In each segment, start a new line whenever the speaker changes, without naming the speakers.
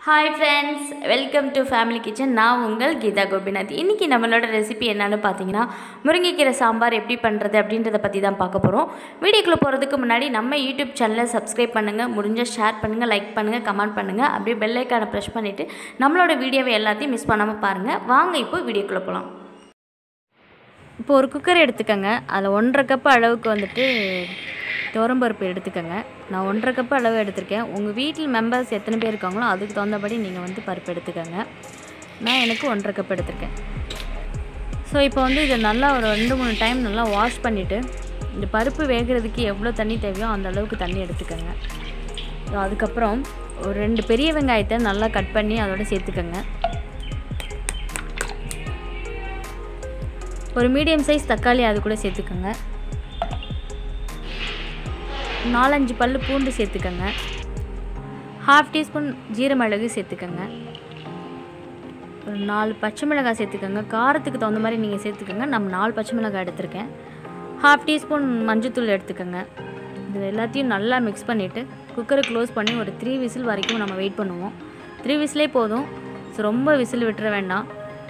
hi friends welcome to family kitchen நான் உங்கள் கீதா கோபிநாத் இன்றைக்கி நம்மளோட ரெசிபி என்னன்னு பார்த்தீங்கன்னா முருங்கைக்கீரை சாம்பார் எப்படி பண்ணுறது அப்படின்றத பற்றி தான் பார்க்க போகிறோம் வீடியோக்குள்ளே போகிறதுக்கு முன்னாடி நம்ம யூடியூப் சேனலை சப்ஸ்கிரைப் பண்ணுங்கள் முடிஞ்சால் ஷேர் பண்ணுங்கள் லைக் பண்ணுங்கள் கமெண்ட் பண்ணுங்கள் அப்படியே பெல் ஐக்கானை ப்ரெஸ் பண்ணிவிட்டு நம்மளோட வீடியோவை எல்லாத்தையும் மிஸ் பண்ணாமல் பாருங்கள் வாங்க இப்போ வீடியோக்குள்ளே போகலாம் இப்போ ஒரு குக்கர் எடுத்துக்கோங்க அதில் ஒன்றரை கப்பு அளவுக்கு வந்துட்டு துவரம்பருப்பு எடுத்துக்கோங்க நான் ஒன்றரை கப்பு அளவு எடுத்திருக்கேன் உங்கள் வீட்டில் மெம்பர்ஸ் எத்தனை பேர் இருக்காங்களோ அதுக்கு தகுந்தபடி நீங்கள் வந்து பருப்பு எடுத்துக்கோங்க நான் எனக்கு ஒன்றரை கப் எடுத்திருக்கேன் ஸோ இப்போ வந்து இதை நல்லா ஒரு ரெண்டு மூணு டைம் நல்லா வாஷ் பண்ணிவிட்டு இந்த பருப்பு வேகிறதுக்கு எவ்வளோ தண்ணி தேவையோ அந்த அளவுக்கு தண்ணி எடுத்துக்கோங்க ஸோ அதுக்கப்புறம் ஒரு ரெண்டு பெரிய வெங்காயத்தை நல்லா கட் பண்ணி அதோட சேர்த்துக்கோங்க ஒரு மீடியம் சைஸ் தக்காளி அது கூட சேர்த்துக்கோங்க நாலஞ்சு பல் பூண்டு சேர்த்துக்கோங்க ஹாஃப் டீஸ்பூன் ஜீரமிளகு சேர்த்துக்கோங்க ஒரு நாலு பச்சை மிளகாய் சேர்த்துக்கோங்க காரத்துக்கு தகுந்த மாதிரி நீங்கள் சேர்த்துக்கோங்க நம்ம நாலு பச்சை மிளகாய் எடுத்திருக்கேன் ஹாஃப் டீஸ்பூன் மஞ்சத்தூள் எடுத்துக்கோங்க இது எல்லாத்தையும் நல்லா மிக்ஸ் பண்ணிவிட்டு குக்கரை க்ளோஸ் பண்ணி ஒரு த்ரீ விசில் வரைக்கும் நம்ம வெயிட் பண்ணுவோம் த்ரீ விசிலே போதும் ஸோ ரொம்ப விசில் விட்டுற வேண்டாம்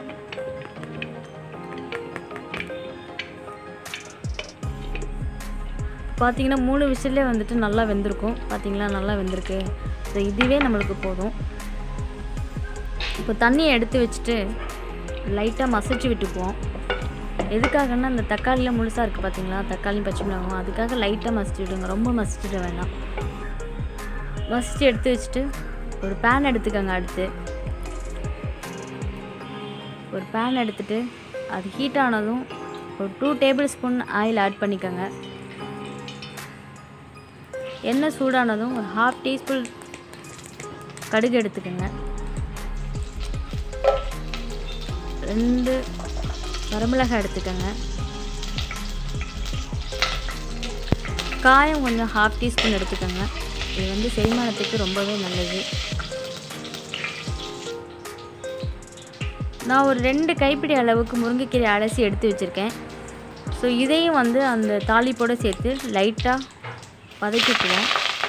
பார்த்தீங்கன்னா மூணு விசிலே வந்துட்டு நல்லா வெந்திருக்கும் பார்த்தீங்களா நல்லா வெந்திருக்கு ஸோ இதுவே நம்மளுக்கு போதும் இப்போ தண்ணியை எடுத்து வச்சுட்டு லைட்டாக மசிச்சு விட்டுக்குவோம் எதுக்காகன்னா அந்த தக்காளியில் முழுசாக இருக்குது பார்த்தீங்களா தக்காளி பச்சை மிளகாவும் அதுக்காக லைட்டாக மசிச்சு விடுங்க ரொம்ப மசிச்சிட வேண்டாம் மசிச்சு எடுத்து வச்சுட்டு ஒரு பேன் எடுத்துக்கோங்க அடுத்து ஒரு பேன் எடுத்துட்டு அது ஹீட் ஆனதும் ஒரு two tablespoon oil add பண்ணிக்கோங்க எண்ணெய் சூடானதும் ஒரு ஹாஃப் டீஸ்பூன் கடுகு எடுத்துக்கோங்க ரெண்டு வரமிளகாய் எடுத்துக்கோங்க காயம் கொஞ்சம் ஹாஃப் டீஸ்பூன் எடுத்துக்கோங்க இது வந்து செரிமானத்துக்கு ரொம்பவே நல்லது நான் ஒரு ரெண்டு கைப்பிடி அளவுக்கு முருங்கைக்கீரை அலசி எடுத்து வச்சுருக்கேன் ஸோ இதையும் வந்து அந்த தாளிப்போடு சேர்த்து லைட்டாக வதக்கிக்குவோம்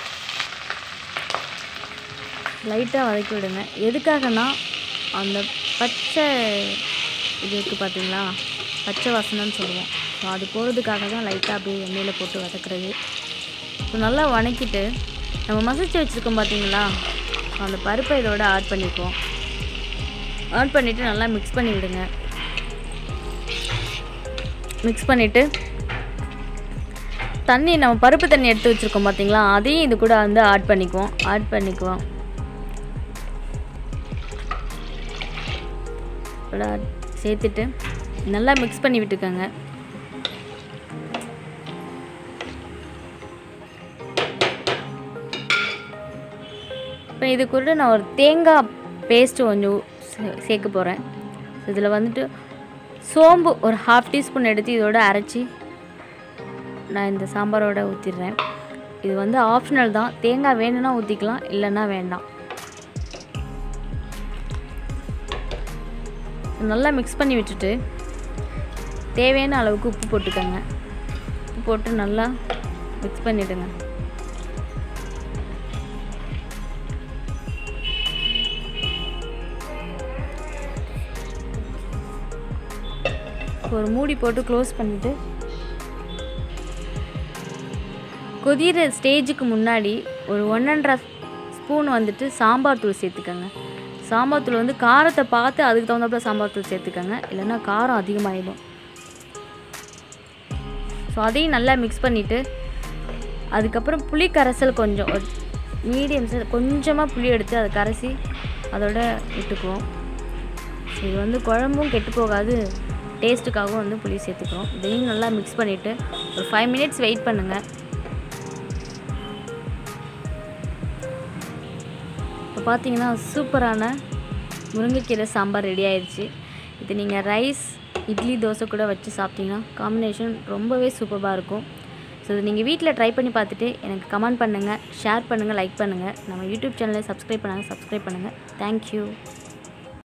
லைட்டாக வதக்கி விடுங்க எதுக்காகனா அந்த பச்சை இது இருக்குது பார்த்தீங்களா பச்சை வாசனைன்னு சொல்லுவோம் ஸோ அது போகிறதுக்காக தான் லைட்டாக அப்படியே எண்ணெயில் போட்டு வதக்குறது ஸோ நல்லா வணக்கிட்டு நம்ம மசிச்சு வச்சுருக்கோம் பார்த்தீங்களா அந்த பருப்பை இதோட ஆட் பண்ணிக்குவோம் ஆட் பண்ணிவிட்டு நல்லா மிக்ஸ் பண்ணி விடுங்க மிக்ஸ் பண்ணிவிட்டு தண்ணி நம்ம பருப்பு தண்ணி எடுத்து வச்சுருக்கோம் பார்த்தீங்களா அதையும் இது கூட வந்து ஆட் பண்ணிக்குவோம் ஆட் பண்ணிக்குவோம் சேர்த்துட்டு நல்லா மிக்ஸ் பண்ணி விட்டுக்கோங்க இப்போ இது கூட நான் ஒரு தேங்காய் பேஸ்ட்டு கொஞ்சம் சேர்க்க போகிறேன் இதில் வந்துட்டு சோம்பு ஒரு ஹாஃப் டீஸ்பூன் எடுத்து இதோட அரைச்சி நான் இந்த சாம்பாரோட ஊற்றிடுறேன் இது வந்து ஆப்ஷனல் தான் தேங்காய் வேணும்னா ஊற்றிக்கலாம் இல்லைன்னா வேண்டாம் நல்லா மிக்ஸ் பண்ணி விட்டுட்டு தேவையான அளவுக்கு உப்பு போட்டுக்கோங்க உப்பு போட்டு நல்லா மிக்ஸ் பண்ணிவிடுங்க ஒரு மூடி போட்டு க்ளோஸ் பண்ணிவிட்டு கொதிகிற ஸ்டேஜுக்கு முன்னாடி ஒரு ஒன் அண்ட் ஆஃப் ஸ்பூன் வந்துட்டு சாம்பார் தூள் சேர்த்துக்கோங்க சாம்பார் தூள் வந்து காரத்தை பார்த்து அதுக்கு தகுந்தாப்புல சாம்பார் தூள் சேர்த்துக்கோங்க இல்லைன்னா காரம் அதிகமாகிடும் ஸோ அதையும் நல்லா மிக்ஸ் பண்ணிவிட்டு அதுக்கப்புறம் புளி கரைசல் கொஞ்சம் ஒரு மீடியம் சைஸ் கொஞ்சமாக புளி எடுத்து அதை கரைசி அதோட விட்டுக்குவோம் ஸோ இது வந்து குழம்பும் கெட்டு போகாது டேஸ்ட்டுக்காகவும் வந்து புளி சேர்த்துக்கிறோம் இதையும் நல்லா மிக்ஸ் பண்ணிவிட்டு ஒரு ஃபைவ் மினிட்ஸ் வெயிட் பண்ணுங்கள் இப்போ பார்த்தீங்கன்னா சூப்பரான முருங்கைக்கீரை சாம்பார் ரெடி ஆயிடுச்சு இது நீங்கள் ரைஸ் இட்லி தோசை கூட வச்சு சாப்பிட்டீங்கன்னா காம்பினேஷன் ரொம்பவே சூப்பராக இருக்கும் ஸோ இது நீங்கள் வீட்டில் ட்ரை பண்ணி பார்த்துட்டு எனக்கு கமெண்ட் பண்ணுங்கள் ஷேர் பண்ணுங்கள் லைக் பண்ணுங்கள் நம்ம யூடியூப் சேனலை சப்ஸ்கிரைப் பண்ணாங்க சப்ஸ்கிரைப் பண்ணுங்கள் தேங்க்யூ